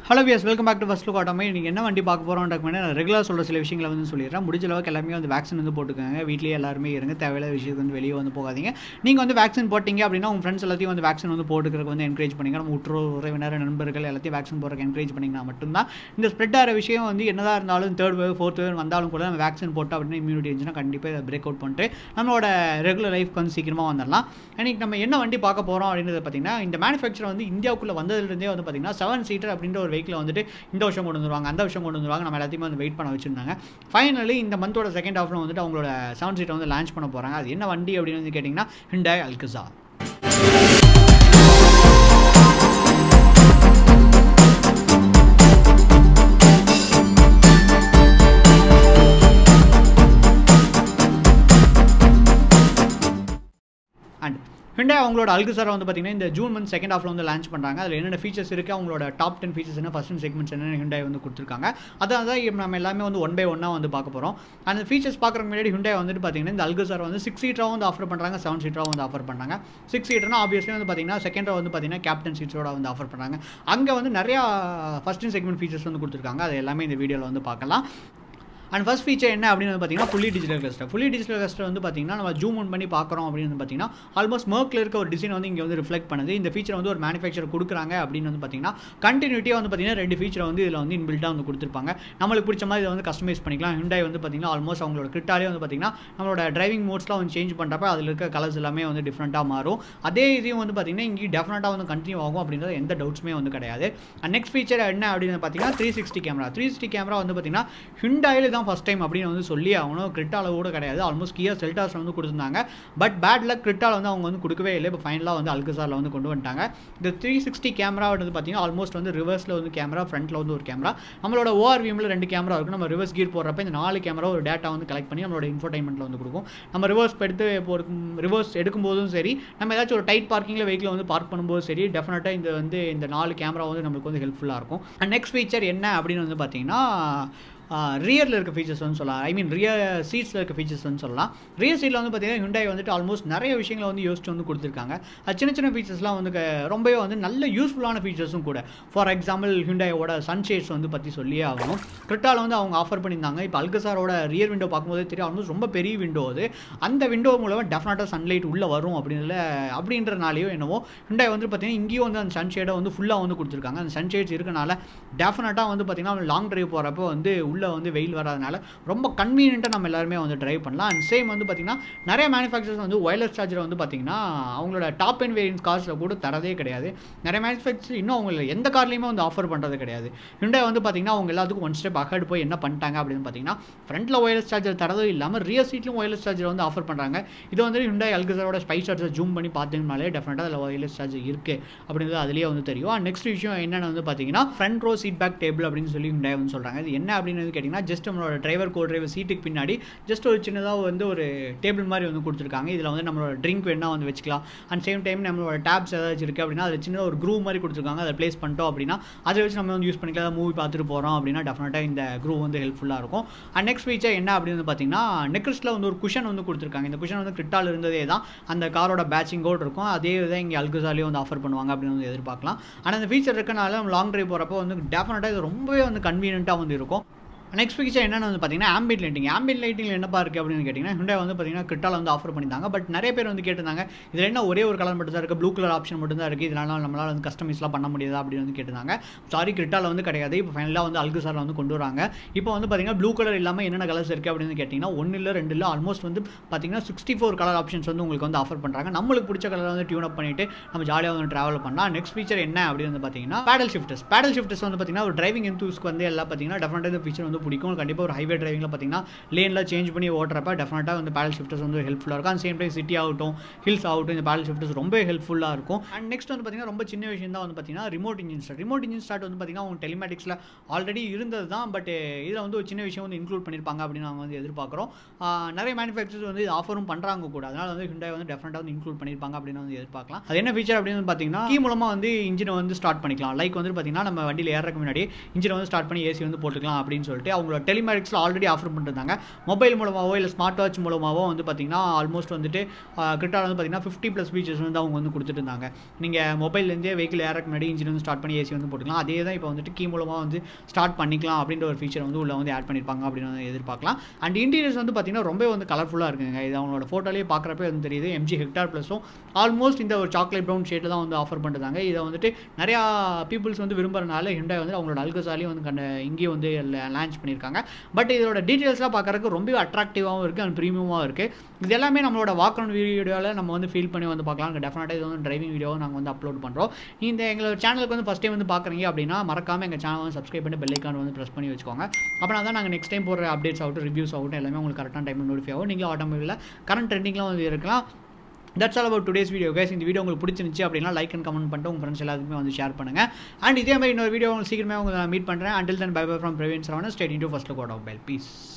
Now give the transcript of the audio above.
hello viewers welcome back to first look ஆட்டோமே நீங்கள் என்ன வண்டி பார்க்க போகிறோன்ற நான் ரெகுலர் சொல்கிற சில விஷயங்களை வந்து சொல்லிடுறேன் முடிஞ்ச அளவுக்கு எல்லாமே வந்து வேக்சின் வந்து போட்டுக்கோங்க வீட்லேயே எல்லாருமே இருங்க தேவையில்லாத விஷயத்துக்கு வந்து வெளியே வந்து போகாதீங்க நீங்கள் வந்து வேக்சின் போட்டிங்க அப்படின்னா உங்கள் ஃப்ரெண்ட்ஸ் எல்லாத்தையும் வந்து வேக்சின் வந்து போட்டுக்கிறதுக்கு வந்து என்கரேஜ் பண்ணிங்க நம்ம உற்றோர் உறவினர் நண்பர்கள் எல்லாத்தையும் வேக்சின் போடுறதுக்கு என்கரேஜ் பண்ணிங்கன்னா மட்டும்தான் இந்த ஸ்ப்ரெட் ஆகிற விஷயம் வந்து என்னதான் இருந்தாலும் தேர்ட் வேவ் ஃபோர்த் வேவ் வந்தாலும் கூட நம்ம வேக்சின் போட்டோம் அப்படின்னா இம்யூனிட்டி இருந்துச்சுன்னா கண்டிப்பாக இதை பிரேக் அவுட் பண்ணிட்டு நம்மளோட ரெகுலர் லைஃப்க்கு வந்து சீக்கிரமாக வந்துடலாம் அன்றைக்கி நம்ம என்ன வண்டி பார்க்க போகிறோம் அப்படின்றது பார்த்தீங்கன்னா இந்த மேனுஃபேக்சர் வந்து இந்தியாவுக்குள்ளே வந்ததுலேருந்தே வந்து பார்த்தீங்கன்னா செவன் சீட்டர் அப்படின்ற ஒரு வெஹிக்கில் வந்துட்டு இந்த வருஷம் கொண்டு வந்துருவாங்க அந்த வருஷம் கொண்டு வந்துருவாங்க நம்ம எல்லாத்தையுமே வந்து வெயிட் பண்ண வச்சிருந்தாங்க ஃபைனலி இந்த மந்தோட செகண்ட் ஹாஃபில் வந்துட்டு அவங்களோட செவன் சீட்டை வந்து லான்ச் பண்ண போகிறாங்க அது என்ன வண்டி அப்படின்னு வந்து கேட்டிங்கன்னா ஹிண்டாய் அல்குசா அண்ட் ஹிண்டாய் அவங்களோட அல்குசாரை வந்து பார்த்தீங்கன்னா இந்த ஜூன் மந்த் செகண்ட் ஹாஃபில் வந்து லான்ச் பண்ணுறாங்க அதில் என்னென்ன ஃபீச்சர்ஸ் இருக்குது அவங்களோட டாப் டென் ஃபீச்சர்ஸ் என்ன ஃபஸ்ட் செக்மெண்ட்ஸ் என்ன ஹிண்டாய் வந்து கொடுத்துருக்காங்க அதான் தான் இப்ப நம்ம எல்லாமே வந்து ஒன் பை ஒன்னாக வந்து பார்க்க போகிறோம் அந்த ஃபீச்சர்ஸ் பார்க்குறதுக்கு முன்னாடி ஹிண்டாய் வந்துட்டு பார்த்தீங்கன்னா இந்த அல்குசார் வந்து சிக்ஸ் சீட்டராக வந்து ஆஃபர் பண்ணுறாங்க செவன் சீட்டராக வந்து ஆஃபர் பண்ணுறாங்க சிக்ஸ் சீட்டர்னா ஆப்வியஸ்லி வந்து பார்த்தீங்கன்னா செகண்ட் வந்து பார்த்தீங்கன்னா கேப்டன் சீட்ஸோட வந்து ஆஃபர் பண்ணுறாங்க அங்கே வந்து நிறையா ஃபஸ்ட் செக்மெண்ட் ஃபீச்சர்ஸ் வந்து கொடுத்துருக்காங்க அது எல்லாமே இந்த வீடியோவில் வந்து பார்க்கலாம் அண்ட் ஃபஸ்ட் ஃபீச்சர் என்ன அப்படின்னு வந்து பார்த்தீங்கன்னா fully digital cluster fully digital cluster வந்து பார்த்தீங்கன்னா நம்ம ஜூம் ஒன் பண்ணி பார்க்குறோம் அப்படின்னு வந்து பார்த்தீங்கன்னா ஆல்மோஸ்ட் மர்க்கில் இருக்க ஒரு டிசைன் வந்து இங்கே வந்து ரிஃப்ளெக்ட் பண்ணுது இந்த ஃபீச்சர் வந்து ஒரு மேனுஃபேக்சர் கொடுக்குறாங்க அப்படின்னு வந்து பார்த்தீங்கன்னா கண்டினியூட்டியாக வந்து பார்த்தீங்கன்னா ரெண்டு ஃபீச்சர் வந்து இதில் வந்து இன்பில்ட்டாக வந்து கொடுத்துருப்பாங்க நம்மளுக்கு பிடிச்ச மாதிரி இதை வந்து கஸ்டமைஸ் பண்ணிக்கலாம் ஹிண்டாய் வந்து பார்த்தீங்கன்னா ஆல்மோஸ்ட் அவங்களோட கிட்டாலே வந்து பார்த்தீங்கன்னா நம்மளோட டிரைவிங் மோட்ஸ்லாம் வந்து சேஞ்ச் பண்ணுறப்ப அதில் இருக்க கலர்ஸ் எல்லாமே வந்து டிஃப்ரெண்ட்டாக மாறும் அதே இதையும் வந்து பார்த்தீங்கன்னா இங்கே டெஃபினட்டாக வந்து கண்டினியூ ஆகும் அப்படின்றது எந்த டவுட்ஸுமே வந்து கிடையாது அண்ட் நெக்ஸ்ட் ஃபீச்சர் என்ன அப்படின்னு பார்த்தீங்கன்னா three sixty camera three sixty camera வந்து பார்த்தீங்கன்னா ஹிண்டாயில் தான் ஃபஸ்ட் டைம் அப்படின்னு வந்து சொல்லி ஆகணும் கிரிட்டால கூட கிடையாது ஆல்மோஸ்ட் கியா செல்டாஸ் வந்து கொடுத்துருந்தாங்க பட் பேட் லக் கிரிட்டால வந்து அவங்க வந்து கொடுக்கவே இல்லை இப்போ ஃபைனலாக வந்து அல்கசாரில் வந்து கொண்டு வந்துட்டாங்க இந்த த்ரீ சிக்ஸ்டி கேமரா வந்து பார்த்தீங்கன்னா ஆல்மோஸ்ட் வந்து ரிவர்ஸில் வந்து கேமரா ஃப்ரண்ட்டில் வந்து ஒரு கேமரா நம்மளோட ஓஆர்விஎம்ல ரெண்டு கேமரா இருக்கும் நம்ம ரிவர்ஸ் கீர் போடுறப்ப இந்த நாலு கேமரா ஒரு டேட்டா வந்து கலெக்ட் பண்ணி நம்மளோட இன்ஃபர்டைன்மெண்ட்டில் வந்து கொடுக்கும் நம்ம ரிவர்ஸ் எடுத்து இப்போ ரிவர்ஸ் எடுக்கும்போதும் சரி நம்ம ஏதாச்சும் ஒரு டைட் பார்க்கிங்கில் வெஹிக்கில் வந்து பார்க் பண்ணும்போது சரி டெஃபினட்டாக இந்த வந்து இந்த நாலு கேமரா வந்து நம்மளுக்கு வந்து ஹெல்ப்ஃபுல்லாக இருக்கும் அண்ட் நெக்ஸ்ட் ஃபீச்சர் என்ன அப்படின்னு வந்து பார்த்தீங்கன்னா ரியரில் இருக்க ஃபீச்சர்ஸ் வந்து சொல்லலாம் ஐ மீன் ரியர் சீட்ஸில் இருக்க ஃபீச்சர்ஸ் வந்து சொல்லலாம் ரியர் சீட்டில் வந்து பார்த்தீங்கன்னா ஹுண்டாய் வந்துட்டு ஆல்மோஸ்ட் நிறைய விஷயங்களை வந்து யோசிச்சு வந்து கொடுத்துருக்காங்க அது சின்ன சின்ன ஃபீச்சர்ஸ்லாம் வந்து ரொம்பவே வந்து நல்ல யூஸ்ஃபுல்லான ஃபீச்சர்ஸும் கூட ஃபார் எக்ஸாம்பிள் ஹுண்டாயோட சன்ஷேட்ஸ் வந்து பற்றி சொல்லியே ஆகணும் கிரிட்டால் வந்து அவங்க ஆஃபர் பண்ணியிருந்தாங்க இப்போ அல்கசாரோட ரியர் விண்டோ பார்க்கும்போதே தெரியும் ஆல்மோஸ்ட் ரொம்ப பெரிய விண்டோ அது அந்த விண்டோ மூலமாக டெஃபினட்டாக சன்லைட் உள்ளே வரும் அப்படின்றத அப்படின்றனாலேயோ என்னவோ ஹுண்டாய் வந்து பார்த்தீங்கன்னா இங்கேயும் வந்து அந்த சன்ஷேடை வந்து ஃபுல்லாக வந்து கொடுத்துருக்காங்க அந்த சன்ஷேட்ஸ் இருக்கனால டெஃபினட்டாக வந்து பார்த்தீங்கன்னா லாங் டிரைவ் போகிறப்போ வந்து உள்ளே வந்து வெயில் வராதனால ரொம்ப கன்வீனியண்ட்டாக நம்ம எல்லாருமே வந்து ட்ரைவ் பண்ணலாம் அண்ட் சேம் வந்து பார்த்திங்கன்னா நிறைய மேனுஃபேக்சர்ஸ் வந்து ஒயர்லெஸ் சார்ஜர் வந்து பார்த்திங்கன்னா அவங்களோட டாப் அண்ட் வேரியன்ஸ் கார்ஸில் கூட தரதே கிடையாது நிறைய மேனுஃபேக்சர் இன்னும் அவங்க எந்த கார்லையுமே வந்து ஆஃபர் பண்ணுறது கிடையாது ஹிண்டை வந்து பார்த்திங்கன்னா அவங்க எல்லாத்துக்கும் ஒன் ஸ்டெப் அஹெட் போய் என்ன பண்ணிட்டாங்க அப்படின்னு பார்த்தீங்கன்னா ஃப்ரண்ட்டில் ஒயர்லெஸ் சார்ஜர் தரதும் இல்லாமல் ரியர் சீட்லையும் ஒயர்லெஸ் சார்ஜர் வந்து ஆஃபர் பண்ணுறாங்க இது வந்து ஹிண்டை அல்கசரோட ஸ்பைஸ் சார்ஜர் ஜூம் பண்ணி பார்த்தீங்கனாலே டெஃபினட்டாக அதில் ஒயர்லெஸ் சார்ஜர் இருக்குது அப்படின்றது அதுலேயே வந்து தெரியும் அண்ட் நெக்ஸ்ட் விஷயம் என்னென்னு வந்து பார்த்தீங்கன்னா front row seat back table அப்படின்னு சொல்லி ஹிண்டை வந்து சொல்கிறாங்க இது என்ன அப்படின்னு கேட்டிங்கன்னா ஜஸ்ட் நம்மளோட டிரைவர் கோ டிரைவர் சீட்டுக்கு பின்னாடி ஜஸ்ட் ஒரு சின்னதாக வந்து ஒரு டேபிள் மாதிரி வந்து கொடுத்துருக்காங்க இதில் வந்து நம்மளோட ட்ரிங்க் வேணால் வந்து வச்சுக்கலாம் அண்ட் சேம் டைம் நம்மளோட டேப்ஸ் ஏதாச்சும் இருக்குது அப்படின்னா அதில் சின்னதாக ஒரு க்ரூ மாதிரி கொடுத்துருக்காங்க அதை ப்ளேஸ் பண்ணிட்டோம் அப்படின்னா அதை வச்சு நம்ம வந்து யூஸ் பண்ணிக்கலாம் மூவி பார்த்துட்டு போகிறோம் அப்படின்னா டெஃபினட்டாக இந்த க்ரூ வந்து ஹெல்ப்ஃபுல்லாக இருக்கும் அண்ட் நெக்ஸ்ட் ஃபீச்சர் என்ன அப்படின்னு வந்து பார்த்தீங்கன்னா நெக்ஸ்ட்டில் வந்து ஒரு குஷன் வந்து கொடுத்துருக்காங்க இந்த குஷன் வந்து கிரிட்டால் இருந்ததே தான் அந்த காரோட பேட்சிங்கோடு இருக்கும் அதே தான் இங்கே அல்குசாலையும் வந்து ஆஃபர் பண்ணுவாங்க அப்படின்னு வந்து எதிர்பார்க்கலாம் ஆனால் அந்த ஃபீச்சர் இருக்கனால நம்ம லாங் ட்ரைவ் போகிறப்போ வந்து டெஃபினட்டாக இது ரொம்பவே வந்து கன்வீனியண்ட்டாக வந்து இருக்கும் நெக்ஸ்ட் ஃபீச்சர் என்னென்னு வந்து பார்த்தீங்கன்னா ஆம்பிட் லைட்டிங் ஆம்பிட் லைட்டிங் என்னப்பா இருக்குது அப்படின்னு கேட்டிங்கன்னா ஹுண்டை வந்து பார்த்தீங்கன்னா கிட்டால் வந்து ஆஃபர் பண்ணியிருந்தாங்க பட் நிறைய பேர் வந்து கேட்டிருந்தாங்க இதில் என்ன ஒரே ஒரு கலர் மட்டும் தான் இருக்குது ப்ளூ கலர் ஆப்ஷன் மட்டும் தான் இருக்குது இதனால் நம்மளால் வந்து கஸ்டமைஸ்லாம் பண்ண முடியாது அப்படின்னு வந்து கேட்டிருந்தாங்க சாரி கிரிட்டால் வந்து கிடையாது இப்போ ஃபைனலாக வந்து அல்குசாரில் வந்து கொண்டு வராங்க இப்போ வந்து பார்த்தீங்கன்னா ப்ளூ கலர் இல்லாமல் என்னென்ன கலர்ஸ் இருக்குது அப்படின்னு கேட்டிங்கன்னா ஒன்று இல்லை ரெண்டு இல்லை ஆல்மோஸ்ட் வந்து பார்த்தீங்கன்னா சிக்ஸ்டி ஃபோர் கலர் ஆப்ஷன்ஸ் வந்து உங்களுக்கு வந்து ஆஃபர் பண்ணுறாங்க நம்மளுக்கு பிடிச்ச கலர் வந்து டியூன் அப் பண்ணிட்டு நம்ம ஜாலியாக வந்து ட்ராவல் பண்ணலாம் நெக்ஸ்ட் ஃபீச்சர் என்ன அப்படின்னு வந்து பார்த்தீங்கன்னா பேடல் ஷிஃப்டர்ஸ் பேடல் ஷிஃப்டர்ஸ் வந்து பார்த்தீங்கன்னா ஒரு டிரைவிங் இன்தூஸ்க்கு வந்து எல்லாம் பார்த்தீங்கன்னா டெஃபினட்டாக இந்த ஃபீச்சர் வந்து பிடிக்கும் கண்டிப்பாக ஒரு ஹைவே டிரைவிங்கில் பார்த்தீங்கன்னா லேனில் சேஞ்ச் பண்ணி ஓட்டுறப்ப டெஃபினட்டாக வந்து பேடல் ஷிஃப்டர்ஸ் வந்து ஹெல்ப்ஃபுல்லாக இருக்கும் அண்ட் சேம் டைம் சிட்டி ஆகட்டும் ஹில்ஸ் ஆகட்டும் இந்த பேடல் ஷிஃப்டர்ஸ் ரொம்ப ஹெல்ப்ஃபுல்லாக இருக்கும் அண்ட் நெக்ஸ்ட் வந்து பார்த்தீங்கன்னா ரொம்ப சின்ன விஷயம் தான் வந்து பார்த்தீங்கன்னா remote engine start remote engine start வந்து பார்த்தீங்கன்னா அவங்க டெலிமேட்டிக்ஸில் ஆல்ரெடி இருந்தது தான் பட் இதில் வந்து ஒரு சின்ன விஷயம் வந்து இன்க்ளூட் பண்ணியிருப்பாங்க அப்படின்னு நாங்கள் வந்து எதிர்பார்க்குறோம் நிறைய மேனுஃபேக்சர்ஸ் வந்து இது ஆஃபரும் பண்ணுறாங்க கூட அதனால் வந்து ஹிண்டாய் வந்து டெஃபினட்டாக வந்து இன்க்ளூட் பண்ணியிருப்பாங்க அப்படின்னு வந்து எதிர்பார்க்கலாம் அது என்ன ஃபீச்சர் அப்படின்னு பார்த்தீங்கன்னா கீ மூலமாக வந்து இன்ஜினை வந்து ஸ்டார்ட் பண்ணிக்கலாம் லைக் வந்து பார்த்தீங்கன்னா நம்ம வண்டியில் ஏறதுக்கு முன்னாடி இன்ஜினை வந்து ஸ்டார்ட் பண்ணி ஏசி வந்து போட்டுக்கலாம் அப்படின்னு சொல்லிட்டு சொல்லிட்டு அவங்களோட டெலிமேரிக்ஸில் ஆல்ரெடி ஆஃபர் பண்ணிருந்தாங்க மொபைல் மூலமாகவோ இல்லை ஸ்மார்ட் வாட்ச் மூலமாகவோ வந்து பார்த்தீங்கன்னா ஆல்மோஸ்ட் வந்துட்டு கிரிட்டால் வந்து பார்த்தீங்கன்னா ஃபிஃப்டி ப்ளஸ் ஃபீச்சர்ஸ் வந்து அவங்க வந்து கொடுத்துட்டு இருந்தாங்க நீங்கள் மொபைல்லேருந்தே வெஹிக்கிள் ஏறக்கு முன்னாடி இன்ஜின் வந்து ஸ்டார்ட் பண்ணி ஏசி வந்து போட்டுக்கலாம் அதே தான் இப்போ வந்துட்டு கீ மூலமாக வந்து ஸ்டார்ட் பண்ணிக்கலாம் அப்படின்ற ஒரு ஃபீச்சர் வந்து உள்ள வந்து ஆட் பண்ணியிருப்பாங்க அப்படின்னு வந்து எதிர்பார்க்கலாம் அண்ட் இன்டீரியர்ஸ் வந்து பார்த்தீங்கன்னா ரொம்ப வந்து கலர்ஃபுல்லாக இருக்குங்க இது அவங்களோட ஃபோட்டோலேயே பார்க்குறப்ப வந்து தெரியுது எம்ஜி ஹெக்டார் ப்ளஸும் ஆல்மோஸ்ட் இந்த ஒரு சாக்லேட் ப்ரௌன் ஷேட்டில் தான் வந்து ஆஃபர் பண்ணுறாங்க இதை வந்துட்டு நிறையா பீப்புள்ஸ் வந்து விரும்புறதுனால ஹிண்டாய் வந்து அவங்களோட அல்கசாலையும் வந்து கண்ட இங்கேயும் வந்து லான்ச் பண்ணியிருக்காங்க பட் இதோட டீட்டெயில்ஸ்லாம் பார்க்குறதுக்கு ரொம்ப அட்ராக்டிவாகவும் இருக்குது அண்ட் ப்ரீமியமாக இருக்குது இது எல்லாமே நம்மளோட வாக்கன் வீடியோவில் நம்ம வந்து ஃபீல் பண்ணி வந்து பார்க்கலாம் டெஃபினட்டாக இது வந்து டிரைவிங் வீடியோவை நாங்கள் வந்து அப்லோட் பண்ணுறோம் இந்த எங்களோட சேனலுக்கு வந்து ஃபஸ்ட் டைம் வந்து பார்க்குறீங்க அப்படின்னா மறக்காமல் எங்கள் சேனல் வந்து சப்ஸ்கிரைப் பண்ணி பெல் ஐக்கான் வந்து ப்ரெஸ் பண்ணி வச்சுக்கோங்க அப்படின்னா தான் நாங்கள் நெக்ஸ்ட் டைம் போடுற அப்டேட்ஸ் ஆகட்டும் ரிவ்யூஸ் ஆகட்டும் எல்லாமே உங்களுக்கு கரெக்டான டைம் நோட்டிஃபை ஆகும் நீங்களும் ஆட்டோமேட்டிக்கில் கரண்ட் ட்ரெண்டிங்லாம் வந்து இருக்கலாம் that's all about today's video guys இந்த வீடியோ உங்களுக்கு பிடிச்சிருந்துச்சு அப்படின்னா லைக் அண்ட் கமெண்ட் பண்ணிட்டு உங்கள் ஃப்ரெண்ட்ஸ் எல்லாத்துக்குமே வந்து ஷேர் பண்ணுங்கள் அண்ட் இதே மாதிரி இன்னொரு வீடியோ உங்களுக்கு சீக்கிரமே உங்களுக்கு மீட் பண்ணுறேன் until then bye bye from Praveen Saravanan state into first code of file piece